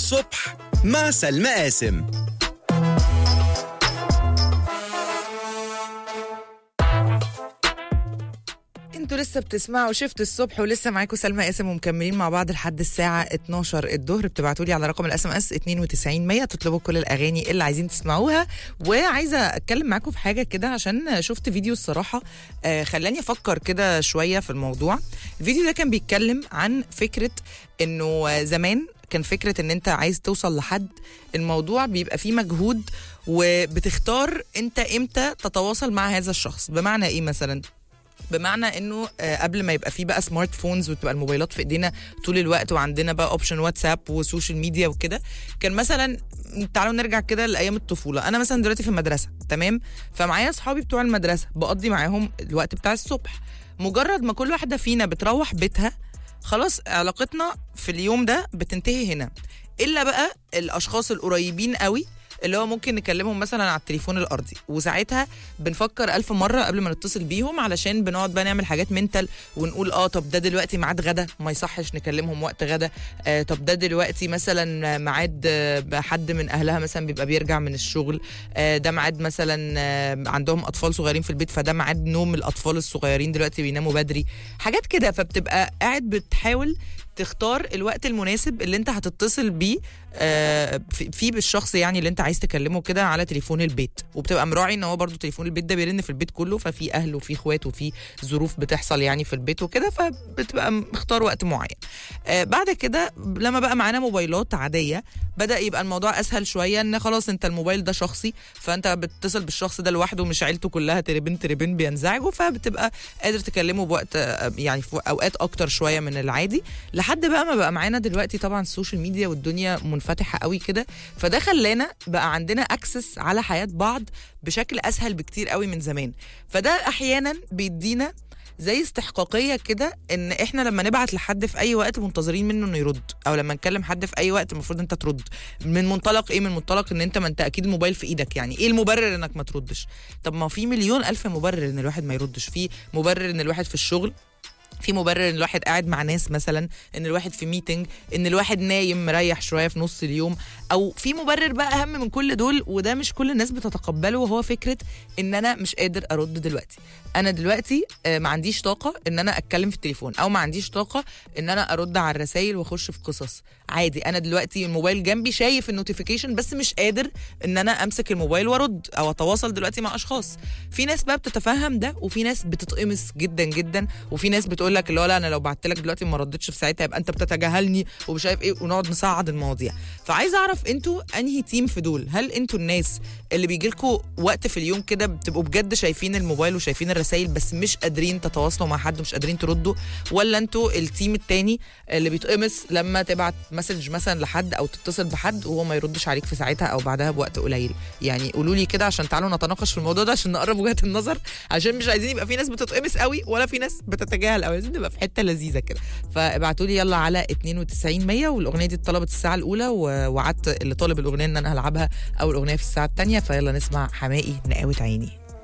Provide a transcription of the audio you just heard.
الصبح مع سلمى قاسم انتوا لسه بتسمعوا شفت الصبح ولسه معاكم سلمى قاسم ومكملين مع بعض لحد الساعة 12 الظهر بتبعتوا لي على رقم الاس ام اس 92 100 تطلبوا كل الاغاني اللي عايزين تسمعوها وعايزة اتكلم معاكم في حاجة كده عشان شفت فيديو الصراحة آه خلاني افكر كده شوية في الموضوع الفيديو ده كان بيتكلم عن فكرة انه زمان كان فكرة ان انت عايز توصل لحد الموضوع بيبقى فيه مجهود وبتختار انت امتى تتواصل مع هذا الشخص بمعنى ايه مثلا بمعنى انه آه، قبل ما يبقى في بقى سمارت فونز وتبقى الموبايلات في ايدينا طول الوقت وعندنا بقى اوبشن واتساب وسوشيال ميديا وكده كان مثلا تعالوا نرجع كده لايام الطفوله انا مثلا دلوقتي في المدرسه تمام فمعايا اصحابي بتوع المدرسه بقضي معاهم الوقت بتاع الصبح مجرد ما كل واحده فينا بتروح بيتها خلاص علاقتنا في اليوم ده بتنتهي هنا الا بقى الاشخاص القريبين قوي اللي هو ممكن نكلمهم مثلا على التليفون الارضي وساعتها بنفكر ألف مرة قبل ما نتصل بيهم علشان بنقعد بقى نعمل حاجات منتال ونقول اه طب ده دلوقتي ميعاد غدا ما يصحش نكلمهم وقت غدا آه طب ده دلوقتي مثلا ميعاد آه، حد من اهلها مثلا بيبقى بيرجع من الشغل آه ده ميعاد مثلا آه عندهم اطفال صغيرين في البيت فده ميعاد نوم الاطفال الصغيرين دلوقتي بيناموا بدري حاجات كده فبتبقى قاعد بتحاول تختار الوقت المناسب اللي انت هتتصل بيه آه، في- فيه بالشخص يعني اللي انت عايز تكلمه كده على تليفون البيت وبتبقى مراعي ان هو برضو تليفون البيت ده بيرن في البيت كله ففي اهل وفي اخوات وفي ظروف بتحصل يعني في البيت وكده فبتبقى مختار وقت معين آه، بعد كده لما بقى معانا موبايلات عاديه بدا يبقى الموضوع اسهل شويه ان خلاص انت الموبايل ده شخصي فانت بتتصل بالشخص ده لوحده مش عيلته كلها تربين تربين بينزعجوا فبتبقى قادر تكلمه بوقت آه، يعني في اوقات اكتر شويه من العادي لحد بقى ما بقى معانا دلوقتي طبعا السوشيال ميديا والدنيا منفتحه قوي كده فده خلانا بقى عندنا اكسس على حياه بعض بشكل اسهل بكتير قوي من زمان فده احيانا بيدينا زي استحقاقيه كده ان احنا لما نبعت لحد في اي وقت منتظرين منه انه يرد او لما نكلم حد في اي وقت المفروض انت ترد من منطلق ايه من منطلق ان انت ما انت اكيد الموبايل في ايدك يعني ايه المبرر انك ما تردش طب ما في مليون الف مبرر ان الواحد ما يردش في مبرر ان الواحد في الشغل في مبرر ان الواحد قاعد مع ناس مثلا ان الواحد في ميتنج ان الواحد نايم مريح شويه في نص اليوم او في مبرر بقى اهم من كل دول وده مش كل الناس بتتقبله وهو فكره ان انا مش قادر ارد دلوقتي انا دلوقتي آه، ما عنديش طاقه ان انا اتكلم في التليفون او ما عنديش طاقه ان انا ارد على الرسائل واخش في قصص عادي انا دلوقتي الموبايل جنبي شايف النوتيفيكيشن بس مش قادر ان انا امسك الموبايل وارد او اتواصل دلوقتي مع اشخاص في ناس بقى بتتفهم ده وفي ناس بتتقمص جدا جدا وفي ناس بتقول لك اللي هو لا انا لو بعت لك دلوقتي ما ردتش في ساعتها يبقى انت بتتجاهلني ومش عارف ايه ونقعد نصعد المواضيع فعايزه اعرف انتوا انهي تيم في دول هل انتوا الناس اللي بيجي لكم وقت في اليوم كده بتبقوا بجد شايفين الموبايل وشايفين الرسائل بس مش قادرين تتواصلوا مع حد ومش قادرين تردوا ولا انتوا التيم التاني اللي بيتقمص لما تبعت مسج مثلا لحد او تتصل بحد وهو ما يردش عليك في ساعتها او بعدها بوقت قليل يعني قولوا لي كده عشان تعالوا نتناقش في الموضوع ده عشان نقرب وجهات النظر عشان مش عايزين يبقى في ناس بتتقمص قوي ولا في ناس بتتجاهل قوي عايزين نبقى في حته لذيذه كده فابعتوا لي يلا على 92 100 والاغنيه دي اتطلبت الساعه الاولى ووعدت اللي طالب الاغنيه ان انا هلعبها اول اغنيه في الساعه الثانيه فيلا نسمع حمائي نقاوه عيني